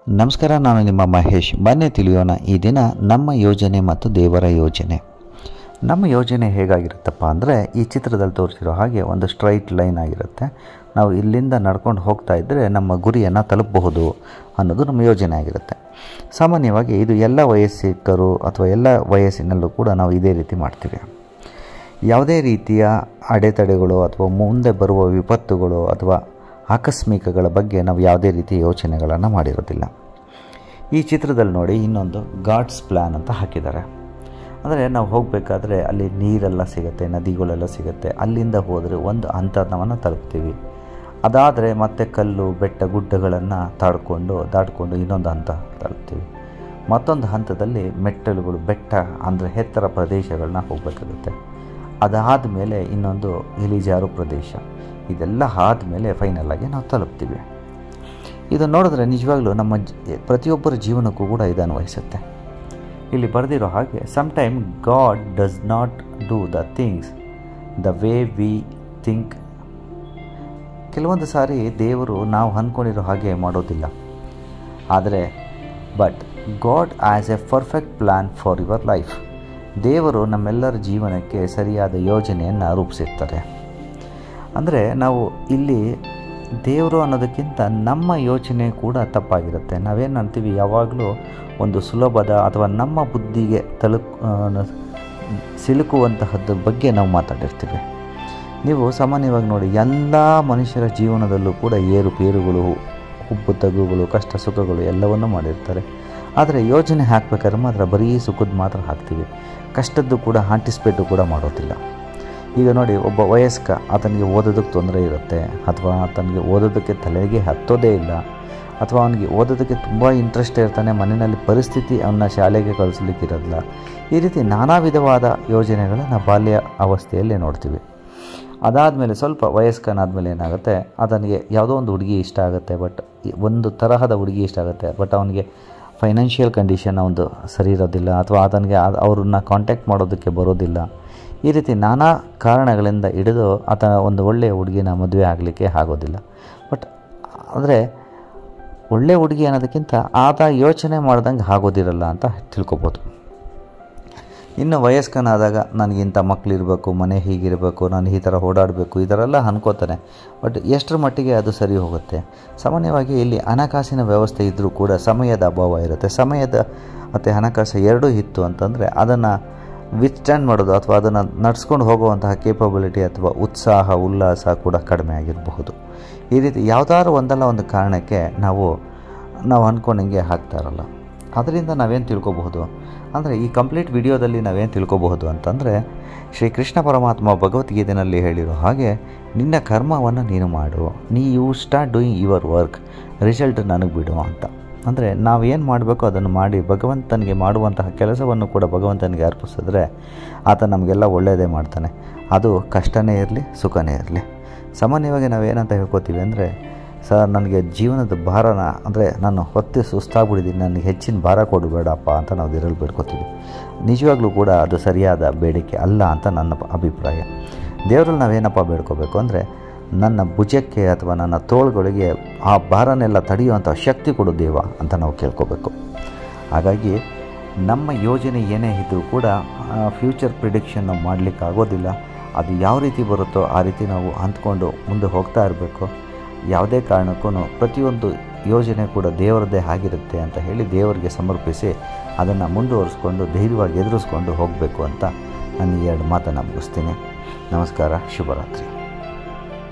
ನಮಸ್ಕಾರ ನಾನು ನಿಮ್ಮ ಮಹೇಶ್ ಬನ್ನಿ ತಿಳಿಯೋಣ ಈ ದಿನ ನಮ್ಮ ಯೋಜನೆ ಮತ್ತು ದೇವರ ಯೋಜನೆ ನಮ್ಮ ಯೋಜನೆ ಹೇಗಾಗಿರುತ್ತಪ್ಪ ಅಂದರೆ ಈ ಚಿತ್ರದಲ್ಲಿ ತೋರಿಸಿರೋ ಹಾಗೆ ಒಂದು ಸ್ಟ್ರೈಟ್ ಲೈನ್ ಆಗಿರುತ್ತೆ ನಾವು ಇಲ್ಲಿಂದ ನಡ್ಕೊಂಡು ಹೋಗ್ತಾ ಇದ್ದರೆ ನಮ್ಮ ಗುರಿಯನ್ನು ತಲುಪಬಹುದು ಅನ್ನೋದು ನಮ್ಮ ಯೋಜನೆ ಆಗಿರುತ್ತೆ ಸಾಮಾನ್ಯವಾಗಿ ಇದು ಎಲ್ಲ ವಯಸ್ಸಿಕರು ಅಥವಾ ಎಲ್ಲ ವಯಸ್ಸಿನಲ್ಲೂ ಕೂಡ ನಾವು ಇದೇ ರೀತಿ ಮಾಡ್ತೀವಿ ಯಾವುದೇ ರೀತಿಯ ಅಡೆತಡೆಗಳು ಅಥವಾ ಮುಂದೆ ಬರುವ ವಿಪತ್ತುಗಳು ಅಥವಾ ಆಕಸ್ಮಿಕಗಳ ಬಗ್ಗೆ ನಾವು ಯಾವುದೇ ರೀತಿಯ ಯೋಚನೆಗಳನ್ನು ಮಾಡಿರೋದಿಲ್ಲ ಈ ಚಿತ್ರದಲ್ಲಿ ನೋಡಿ ಇನ್ನೊಂದು ಗಾಡ್ಸ್ ಪ್ಲ್ಯಾನ್ ಅಂತ ಹಾಕಿದ್ದಾರೆ ಅಂದರೆ ನಾವು ಹೋಗಬೇಕಾದ್ರೆ ಅಲ್ಲಿ ನೀರೆಲ್ಲ ಸಿಗುತ್ತೆ ನದಿಗಳೆಲ್ಲ ಸಿಗುತ್ತೆ ಅಲ್ಲಿಂದ ಹೋದರೆ ಒಂದು ಹಂತವನ್ನು ತಲುಪ್ತೀವಿ ಅದಾದರೆ ಮತ್ತೆ ಕಲ್ಲು ಬೆಟ್ಟ ಗುಡ್ಡಗಳನ್ನು ತಾಡ್ಕೊಂಡು ದಾಟ್ಕೊಂಡು ಇನ್ನೊಂದು ಹಂತ ತಲುಪ್ತೀವಿ ಮತ್ತೊಂದು ಹಂತದಲ್ಲಿ ಮೆಟ್ಟಲುಗಳು ಬೆಟ್ಟ ಅಂದರೆ ಎತ್ತರ ಪ್ರದೇಶಗಳನ್ನ ಹೋಗಬೇಕಾಗುತ್ತೆ ಅದಾದ ಮೇಲೆ ಇನ್ನೊಂದು ಇಳಿಜಾರು ಪ್ರದೇಶ ಇದೆಲ್ಲ ಆದಮೇಲೆ ಫೈನಲ್ ಆಗಿ ನಾವು ತಲುಪ್ತೀವಿ ಇದು ನೋಡಿದ್ರೆ ನಿಜವಾಗ್ಲೂ ನಮ್ಮ ಜ- ಪ್ರತಿಯೊಬ್ಬರ ಜೀವನಕ್ಕೂ ಕೂಡ ಇದು ಅನ್ವಯಿಸುತ್ತೆ ಇಲ್ಲಿ ಬರೆದಿರೋ ಹಾಗೆ sometime God does not do the things the way we think ಕೆಲವೊಂದು ಸಾರಿ ದೇವರು ನಾವು ಅಂದ್ಕೊಂಡಿರೋ ಹಾಗೆ ಮಾಡೋದಿಲ್ಲ ಆದರೆ but God has a perfect plan for your life ದೇವರು ನಮ್ಮೆಲ್ಲರ ಜೀವನಕ್ಕೆ ಸರಿಯಾದ ಯೋಜನೆಯನ್ನು ರೂಪಿಸಿರ್ತಾರೆ ಅಂದರೆ ನಾವು ಇಲ್ಲಿ ದೇವರು ಅನ್ನೋದಕ್ಕಿಂತ ನಮ್ಮ ಯೋಚನೆ ಕೂಡ ತಪ್ಪಾಗಿರುತ್ತೆ ನಾವೇನು ಅಂತೀವಿ ಯಾವಾಗಲೂ ಒಂದು ಸುಲಭದ ಅಥವಾ ನಮ್ಮ ಬುದ್ಧಿಗೆ ತಲುಪ್ ಆ, ನ- ಸಿಲುಕುವಂತಹದ್ರ ಬಗ್ಗೆ ನಾವು ಮಾತಾಡಿರ್ತೀವಿ ನೀವು ಸಾಮಾನ್ಯವಾಗಿ ನೋಡಿ ಎಲ್ಲ ಮನುಷ್ಯರ ಜೀವನದಲ್ಲೂ ಕೂಡ ಏರುಪೇರುಗಳು ಹುಬ್ಬು ತಗುಗಳು ಕಷ್ಟ ಸುಖಗಳು ಎಲ್ಲವನ್ನೂ ಮಾಡಿರ್ತಾರೆ ಆದರೆ ಯೋಜನೆ ಹಾಕ್ಬೇಕಾದ್ರೆ ಮಾತ್ರ ಬರೀ ಸುಖದ ಮಾತ್ರ ಹಾಕ್ತೀವಿ ಕಷ್ಟದ್ದು ಕೂಡ ಆಂಟಿಸ್ಪೇಟು ಕೂಡ ಮಾಡೋದಿಲ್ಲ ಈಗ ನೋಡಿ ಒಬ್ಬ ವಯಸ್ಕ ಆತನಿಗೆ ಓದೋದಕ್ಕೆ ತೊಂದರೆ ಇರುತ್ತೆ ಅಥವಾ ಆತನಿಗೆ ಓದೋದಕ್ಕೆ ತಲೆಗೆ ಹತ್ತೋದೇ ಇಲ್ಲ ಅಥವಾ ಅವನಿಗೆ ಓದೋದಕ್ಕೆ ತುಂಬ ಇಂಟ್ರೆಸ್ಟ್ ಇರ್ತಾನೆ ಮನೆಯಲ್ಲಿ ಪರಿಸ್ಥಿತಿ ಅವನ್ನ ಶಾಲೆಗೆ ಕಳಿಸ್ಲಿಕ್ಕೆ ಇರೋದಿಲ್ಲ ಈ ರೀತಿ ನಾನಾ ವಿಧವಾದ ಯೋಜನೆಗಳನ್ನು ಬಾಲ್ಯ ಅವಸ್ಥೆಯಲ್ಲಿ ನೋಡ್ತೀವಿ ಅದಾದಮೇಲೆ ಸ್ವಲ್ಪ ವಯಸ್ಕನಾದಮೇಲೆ ಏನಾಗುತ್ತೆ ಆತನಿಗೆ ಯಾವುದೋ ಒಂದು ಹುಡುಗಿ ಇಷ್ಟ ಆಗುತ್ತೆ ಬಟ್ ಒಂದು ತರಹದ ಹುಡುಗಿ ಇಷ್ಟ ಆಗುತ್ತೆ ಬಟ್ ಅವನಿಗೆ ಫೈನಾನ್ಷಿಯಲ್ ಕಂಡೀಷನ್ ಒಂದು ಸರಿ ಇರೋದಿಲ್ಲ ಅಥವಾ ಆತನಿಗೆ ಆ- ಅವ್ರನ್ನ ಕಾಂಟ್ಯಾಕ್ಟ್ ಮಾಡೋದಕ್ಕೆ ಬರೋದಿಲ್ಲ ಈ ರೀತಿ ನಾನಾ ಕಾರಣಗಳಿಂದ ಹಿಡಿದು ಆತ ಒಂದು ಒಳ್ಳೆಯ ಹುಡುಗಿನ ಮದುವೆ ಆಗಲಿಕ್ಕೆ ಆಗೋದಿಲ್ಲ ಬಟ್ ಆದರೆ ಒಳ್ಳೆಯ ಹುಡುಗಿ ಅನ್ನೋದಕ್ಕಿಂತ ಆತ ಯೋಚನೆ ಮಾಡ್ದಂಗೆ ಆಗೋದಿರಲ್ಲ ಅಂತ ತಿಳ್ಕೊಬೋದು ಇನ್ನು ವಯಸ್ಕನಾದಾಗ ನನಗೆ ಇಂಥ ಮಕ್ಕಳಿರಬೇಕು ಮನೆ ಹೀಗಿರಬೇಕು ನಾನು ಈ ಥರ ಓಡಾಡಬೇಕು ಈ ಥರ ಎಲ್ಲ ಅನ್ಕೋತಾನೆ ಬಟ್ ಎಷ್ಟರ ಮಟ್ಟಿಗೆ ಅದು ಸರಿ ಹೋಗುತ್ತೆ ಸಾಮಾನ್ಯವಾಗಿ ಇಲ್ಲಿ ಹಣಕಾಸಿನ ವ್ಯವಸ್ಥೆ ಇದ್ದರೂ ಕೂಡ ಸಮಯದ ಅಭಾವ ಇರುತ್ತೆ ಸಮಯದ ಮತ್ತು ಹಣಕಾಸು ಎರಡೂ ಇತ್ತು ಅಂತಂದರೆ ಅದನ್ನು ವಿತ್ಸ್ಟ್ಯಾಂಡ್ ಮಾಡೋದು ಅಥವಾ ಅದನ್ನು ನಡ್ಸ್ಕೊಂಡು ಹೋಗುವಂತಹ ಕೇಪಬಿಲಿಟಿ ಅಥವಾ ಉತ್ಸಾಹ ಉಲ್ಲಾಸ ಕೂಡ ಕಡಿಮೆ ಆಗಿರಬಹುದು ಈ ರೀತಿ ಯಾವುದಾದ್ರು ಒಂದಲ್ಲ ಒಂದು ಕಾರಣಕ್ಕೆ ನಾವು ನಾವು ಅಂದ್ಕೊಂಡಂಗೆ ಆಗ್ತಾ ಇರಲ್ಲ ಅದರಿಂದ ನಾವೇನು ತಿಳ್ಕೊಬಹುದು ಅಂದರೆ ಈ ಕಂಪ್ಲೀಟ್ ವಿಡಿಯೋದಲ್ಲಿ ನಾವೇನು ತಿಳ್ಕೊಬಹುದು ಅಂತಂದರೆ ಶ್ರೀ ಕೃಷ್ಣ ಪರಮಾತ್ಮ ಭಗವದ್ಗೀತೆಯಲ್ಲಿ ಹೇಳಿರೋ ಹಾಗೆ ನಿನ್ನ ಕರ್ಮವನ್ನು ನೀನು ಮಾಡು ನೀ you start doing your work result ನನಗೆ ಬಿಡು ಅಂತ ಅಂದರೆ ನಾವೇನು ಮಾಡಬೇಕು ಅದನ್ನು ಮಾಡಿ ಭಗವಂತನಿಗೆ ಮಾಡುವಂತಹ ಕೆಲಸವನ್ನು ಕೂಡ ಭಗವಂತನಿಗೆ ಅರ್ಪಿಸಿದ್ರೆ ಆತ ನಮಗೆಲ್ಲ ಒಳ್ಳೆಯದೇ ಮಾಡ್ತಾನೆ ಅದು ಕಷ್ಟನೇ ಇರಲಿ ಸುಖನೇ ಇರಲಿ ಸಾಮಾನ್ಯವಾಗಿ ನಾವೇನಂತ ಹೇಳ್ಕೊತೀವಿ ಅಂದರೆ ಸರ್ ನನಗೆ ಜೀವನದ ಭಾರನ ಅಂದರೆ ನಾನು ಹೊತ್ತೆ ಸುಸ್ತಾಗ್ಬಿಟ್ಟಿದ್ದೀನಿ ನನಗೆ ಹೆಚ್ಚಿನ ಭಾರ ಕೊಡಬೇಡಪ್ಪ ಅಂತ ನಾವು ಇದರಲ್ಲಿ ಬೇಡ್ಕೋತೀವಿ ನಿಜವಾಗ್ಲೂ ಕೂಡ ಅದು ಸರಿಯಾದ ಬೇಡಿಕೆ ಅಲ್ಲ ಅಂತ ನನ್ನ ಪ- ಅಭಿಪ್ರಾಯ ದೇವರಲ್ಲಿ ನಾವೇನಪ್ಪ ಬೇಡ್ಕೋಬೇಕು ಅಂದರೆ ನನ್ನ ಭುಜಕ್ಕೆ ಅಥವಾ ನನ್ನ ತೋಳುಗಳಿಗೆ ಆ ಭಾರನೆಲ್ಲ ತಡೆಯುವಂಥ ಶಕ್ತಿ ಕೊಡು ದೇವ ಅಂತ ನಾವು ಕೇಳ್ಕೋಬೇಕು ಹಾಗಾಗಿ ನಮ್ಮ ಯೋಜನೆ ಏನೇ ಇದ್ದರೂ ಕೂಡ ಫ್ಯೂಚರ್ ಪ್ರಿಡಿಕ್ಷನ್ ನಾವು ಮಾಡಲಿಕ್ಕೆ ಆಗೋದಿಲ್ಲ ಅದು ಯಾವ ರೀತಿ ಬರುತ್ತೋ ಆ ರೀತಿ ನಾವು ಅಂದ್ಕೊಂಡು ಮುಂದೆ ಹೋಗ್ತಾ ಇರಬೇಕು ಯಾವುದೇ ಕಾರಣಕ್ಕೂ ಪ್ರತಿಯೊಂದು ಯೋಜನೆ ಕೂಡ ದೇವರದ್ದೇ ಆಗಿರುತ್ತೆ ಅಂತ ಹೇಳಿ ದೇವರಿಗೆ ಸಮರ್ಪಿಸಿ ಅದನ್ನು ಮುಂದುವರಿಸ್ಕೊಂಡು ಧೈರ್ಯವಾಗಿ ಎದುರಿಸ್ಕೊಂಡು ಹೋಗಬೇಕು ಅಂತ ನಾನು ಈ ಎರಡು ಮಾತನ್ನು ಮುಗಿಸ್ತೀನಿ ನಮಸ್ಕಾರ ಶುಭರಾತ್ರಿ